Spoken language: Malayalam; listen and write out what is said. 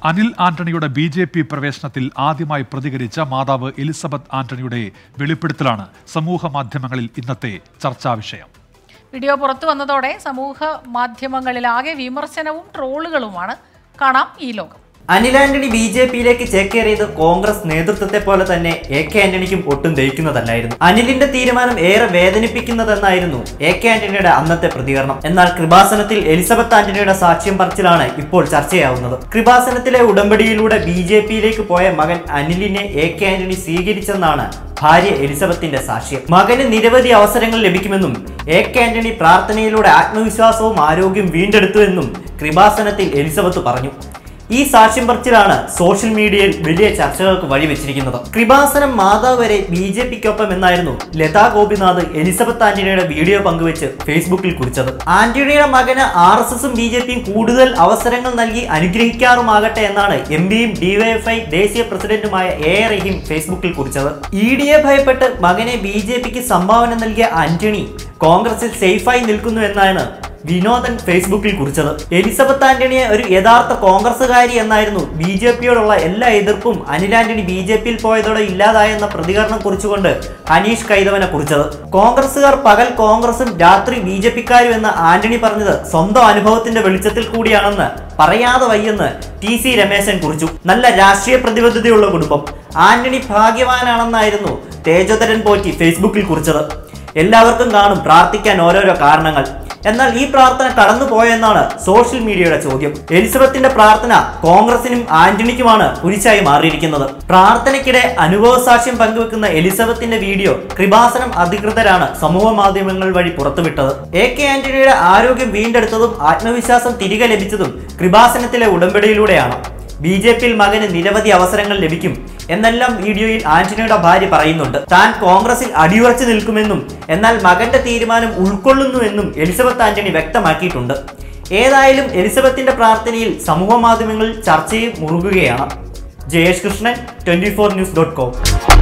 അനിൽ ആന്റണിയുടെ ബി ജെ പി പ്രവേശനത്തിൽ ആദ്യമായി പ്രതികരിച്ച മാതാവ് എലിസബത്ത് ആന്റണിയുടെ വെളിപ്പെടുത്തലാണ് സമൂഹ മാധ്യമങ്ങളിൽ ഇന്നത്തെ ചർച്ചാ വിഷയം വീഡിയോ പുറത്തു വന്നതോടെ സമൂഹ മാധ്യമങ്ങളിലാകെ വിമർശനവും ട്രോളുകളുമാണ് കാണാം ഈ ലോകം അനിൽ ആന്റണി ബി ജെ പിയിലേക്ക് ചേക്കേറിയത് കോൺഗ്രസ് നേതൃത്വത്തെ പോലെ തന്നെ എ കെ ആന്റണിക്കും ഒട്ടും ദഹിക്കുന്നതല്ലായിരുന്നു അനിലിന്റെ തീരുമാനം ഏറെ വേദനിപ്പിക്കുന്നതെന്നായിരുന്നു എ കെ ആന്റണിയുടെ അന്നത്തെ പ്രതികരണം എന്നാൽ കൃപാസനത്തിൽ എലിസബത്ത് ആന്റണിയുടെ സാക്ഷ്യം പറച്ചിലാണ് ഇപ്പോൾ ചർച്ചയാവുന്നത് കൃപാസനത്തിലെ ഉടമ്പടിയിലൂടെ ബി ജെ പിയിലേക്ക് പോയ മകൻ അനിലിനെ എ കെ ആന്റണി സ്വീകരിച്ചെന്നാണ് ഭാര്യ എലിസബത്തിന്റെ സാക്ഷ്യം മകന് നിരവധി അവസരങ്ങൾ ലഭിക്കുമെന്നും എ കെ ആന്റണി പ്രാർത്ഥനയിലൂടെ ആത്മവിശ്വാസവും ആരോഗ്യം വീണ്ടെടുത്തുവെന്നും കൃപാസനത്തിൽ എലിസബത്ത് പറഞ്ഞു ഈ സാക്ഷ്യം പറച്ചിലാണ് സോഷ്യൽ മീഡിയയിൽ വലിയ ചർച്ചകൾക്ക് വഴിവെച്ചിരിക്കുന്നത് കൃപാസനം മാതാവ് വരെ ബി ജെ പിക്കൊപ്പം എന്നായിരുന്നു ലതാ ഗോപിനാഥ് എലിസബത്ത് ആന്റണിയുടെ വീഡിയോ പങ്കുവെച്ച് ഫേസ്ബുക്കിൽ കുറിച്ചത് ആന്റണിയുടെ മകന് ആർ എസ് എസും ബി ജെ പിയും കൂടുതൽ അവസരങ്ങൾ നൽകി അനുഗ്രഹിക്കാറുമാകട്ടെ എന്നാണ് എം പിയും ഡിവൈഎഫ്ഐ ദേശീയ പ്രസിഡന്റുമായ എ റഹീം ഫേസ്ബുക്കിൽ കുറിച്ചത് ഇ ഡിയെ ഭയപ്പെട്ട് മകനെ ബി ജെ പിക്ക് സംഭാവന നൽകിയ ആന്റണി കോൺഗ്രസിൽ സേഫായി നിൽക്കുന്നു എന്നാണ് വിനോദൻ ഫേസ്ബുക്കിൽ കുറിച്ചത് എലിസബത്ത് ആന്റണിയെ ഒരു യഥാർത്ഥ കോൺഗ്രസുകാരി എന്നായിരുന്നു ബി ജെ പിയോടുള്ള എല്ലാ എതിർപ്പും അനിൽ ആന്റണി ബി ജെ പിയിൽ പോയതോടെ ഇല്ലാതായെന്ന പ്രതികരണം കുറിച്ചുകൊണ്ട് ഹനീഷ് കൈതവനെ കുറിച്ചത് കോൺഗ്രസുകാർ പകൽ കോൺഗ്രസും രാത്രി ബി ജെ പിക്കാരും എന്ന് ആന്റണി പറഞ്ഞത് സ്വന്തം അനുഭവത്തിന്റെ വെളിച്ചത്തിൽ കൂടിയാണെന്ന് പറയാതെ വയ്യെന്ന് ടി സി രമേശൻ കുറിച്ചു നല്ല രാഷ്ട്രീയ പ്രതിബദ്ധതയുള്ള കുടുംബം ആന്റണി ഭാഗ്യവാനാണെന്നായിരുന്നു തേജോധരൻ പോറ്റി ഫേസ്ബുക്കിൽ കുറിച്ചത് എല്ലാവർക്കും കാണും പ്രാർത്ഥിക്കാൻ ഓരോരോ കാരണങ്ങൾ എന്നാൽ ഈ പ്രാർത്ഥന കടന്നു പോയെന്നാണ് സോഷ്യൽ മീഡിയയുടെ ചോദ്യം എലിസബത്തിന്റെ പ്രാർത്ഥന കോൺഗ്രസിനും ആന്റണിക്കുമാണ് കുരിശായി മാറിയിരിക്കുന്നത് പ്രാർത്ഥനയ്ക്കിടെ അനുഭവസാക്ഷ്യം പങ്കുവെക്കുന്ന എലിസബത്തിന്റെ വീഡിയോ കൃപാസനം അധികൃതരാണ് സമൂഹ മാധ്യമങ്ങൾ വഴി പുറത്തുവിട്ടത് എ കെ ആന്റണിയുടെ ആരോഗ്യം വീണ്ടെടുത്തതും ആത്മവിശ്വാസം തിരികെ ലഭിച്ചതും കൃപാസനത്തിലെ ഉടമ്പടിയിലൂടെയാണ് ബി ജെ പിയിൽ മകന് നിരവധി അവസരങ്ങൾ ലഭിക്കും എന്നെല്ലാം വീഡിയോയിൽ ആന്റണിയുടെ ഭാര്യ പറയുന്നുണ്ട് താൻ കോൺഗ്രസിൽ അടിയുറച്ചു നിൽക്കുമെന്നും എന്നാൽ മകന്റെ തീരുമാനം ഉൾക്കൊള്ളുന്നുവെന്നും എലിസബത്ത് ആന്റണി വ്യക്തമാക്കിയിട്ടുണ്ട് ഏതായാലും എലിസബത്തിന്റെ പ്രാർത്ഥനയിൽ സമൂഹ മാധ്യമങ്ങളിൽ ചർച്ചയും മുറുകുകയാണ് Jayesh Krishnan twenty four news dot com